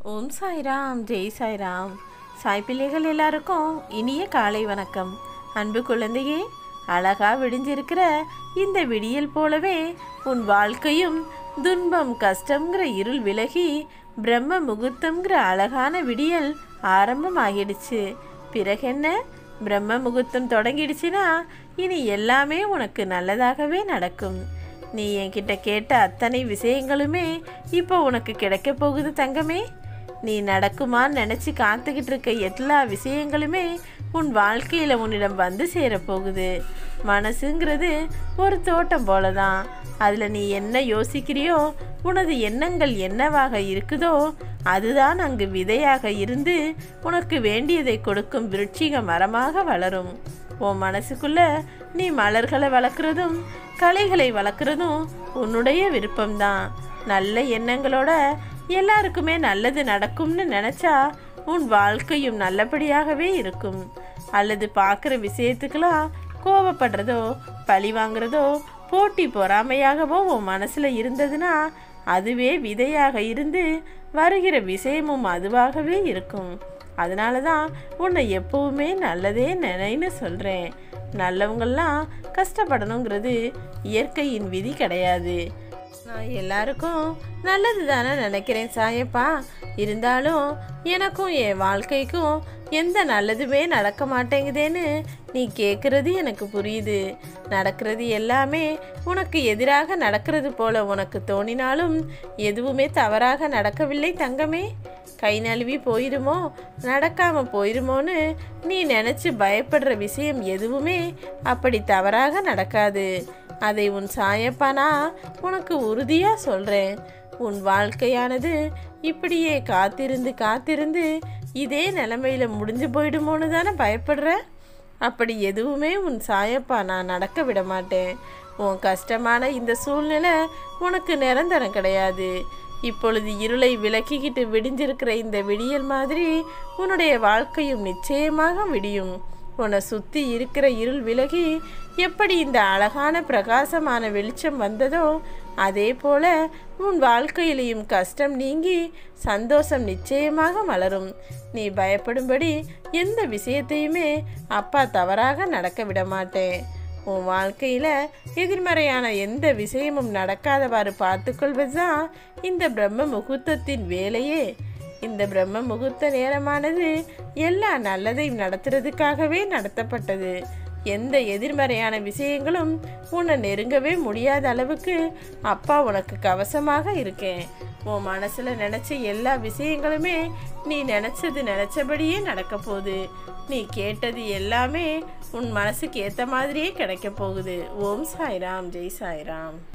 ஓம் சாய்ராம் ஜெய் சாய்ராம் சாய் பிள்ளைகள் எல்லாருக்கும் இனிய காலை வணக்கம் அன்பு குழந்தையே அழகா விடிஞ்சிருக்கிற இந்த விடியல் போலவே உன் வாழ்க்கையும் துன்பம் கஷ்டங்கிற இருள் விலகி பிரம்ம முகூர்த்தம்ங்கிற அழகான விடியல் ஆரம்பமாகிடுச்சு பிறகென்ன பிரம்ம முகூர்த்தம் தொடங்கிடுச்சுன்னா இனி எல்லாமே உனக்கு நல்லதாகவே நடக்கும் நீ என்கிட்ட கேட்ட அத்தனை விஷயங்களுமே இப்போ உனக்கு கிடைக்க போகுது தங்கமே நீ நடக்குமான்னு நினச்சி காத்துக்கிட்டு இருக்க எல்லா விஷயங்களுமே உன் வாழ்க்கையில் உன்னிடம் வந்து சேரப்போகுது மனசுங்கிறது ஒரு தோட்டம் போல தான் அதில் நீ என்ன யோசிக்கிறியோ உனது எண்ணங்கள் என்னவாக இருக்குதோ அதுதான் அங்கு விதையாக இருந்து உனக்கு வேண்டியதை கொடுக்கும் விருட்சிக மரமாக வளரும் உன் மனசுக்குள்ள நீ மலர்களை வளர்க்குறதும் கலைகளை வளர்க்குறதும் உன்னுடைய விருப்பம்தான் நல்ல எண்ணங்களோட எல்லாருக்குமே நல்லது நடக்கும்னு நினச்சா உன் வாழ்க்கையும் நல்லபடியாகவே இருக்கும் அல்லது பார்க்குற விஷயத்துக்கெல்லாம் கோபப்படுறதோ பழி வாங்குறதோ போட்டி பொறாமையாகவோ உன் மனசில் இருந்ததுன்னா அதுவே விதையாக இருந்து வருகிற விஷயமும் அதுவாகவே இருக்கும் அதனால தான் உன்னை எப்பவுமே நல்லதே நினைன்னு சொல்கிறேன் நல்லவங்கள்லாம் கஷ்டப்படணுங்கிறது இயற்கையின் விதி கிடையாது நான் எல்லாருக்கும் நல்லது தானே நினைக்கிறேன் சாயப்பா இருந்தாலும் எனக்கும் என் வாழ்க்கைக்கும் எந்த நல்லதுமே நடக்க மாட்டேங்குதேன்னு நீ கேட்குறது எனக்கு புரியுது நடக்கிறது எல்லாமே உனக்கு எதிராக நடக்கிறது போல உனக்கு தோணினாலும் எதுவுமே தவறாக நடக்கவில்லை தங்கமே கை நழுவி போயிருமோ நடக்காம போயிருமோன்னு நீ நினச்சி பயப்படுற விஷயம் எதுவுமே அப்படி தவறாக நடக்காது அதை உன் சாயப்பானா உனக்கு உறுதியாக சொல்கிறேன் உன் வாழ்க்கையானது இப்படியே காத்திருந்து காத்திருந்து இதே நிலமையில முடிஞ்சு போயிடுமோன்னு தானே பயப்படுற அப்படி எதுவுமே உன் சாயப்பா நான் நடக்க விட மாட்டேன் உன் கஷ்டமான இந்த சூழ்நிலை உனக்கு நிரந்தரம் கிடையாது இப்பொழுது இருளை விலக்கிக்கிட்டு விடிஞ்சிருக்கிற இந்த விடியல் மாதிரி உன்னுடைய வாழ்க்கையும் நிச்சயமாக விடியும் உன்னை சுற்றி இருக்கிற இருள் விலகி எப்படி இந்த அழகான பிரகாசமான வெளிச்சம் வந்ததோ அதே போல உன் வாழ்க்கையிலையும் கஷ்டம் நீங்கி சந்தோஷம் நிச்சயமாக மலரும் நீ பயப்படும்படி எந்த விஷயத்தையுமே அப்பா தவறாக நடக்க விட மாட்டேன் உன் வாழ்க்கையில் எதிர்மறையான எந்த விஷயமும் நடக்காதவாறு பார்த்துக்கொள்வது தான் இந்த பிரம்ம முகூர்த்தத்தின் வேலையே இந்த பிரம்ம முகூர்த்த நேரமானது எல்லா நல்லதையும் நடத்துறதுக்காகவே நடத்தப்பட்டது எந்த எதிர்மறையான விஷயங்களும் உன்னை நெருங்கவே முடியாத அளவுக்கு அப்பா உனக்கு கவசமாக இருக்கேன் உன் மனசில் நினச்ச எல்லா விஷயங்களுமே நீ நினச்சது நினச்சபடியே நடக்க போகுது நீ கேட்டது எல்லாமே உன் மனசுக்கு ஏற்ற மாதிரியே கிடைக்க போகுது ஓம் சாய்ராம் ஜெய் சாய்ராம்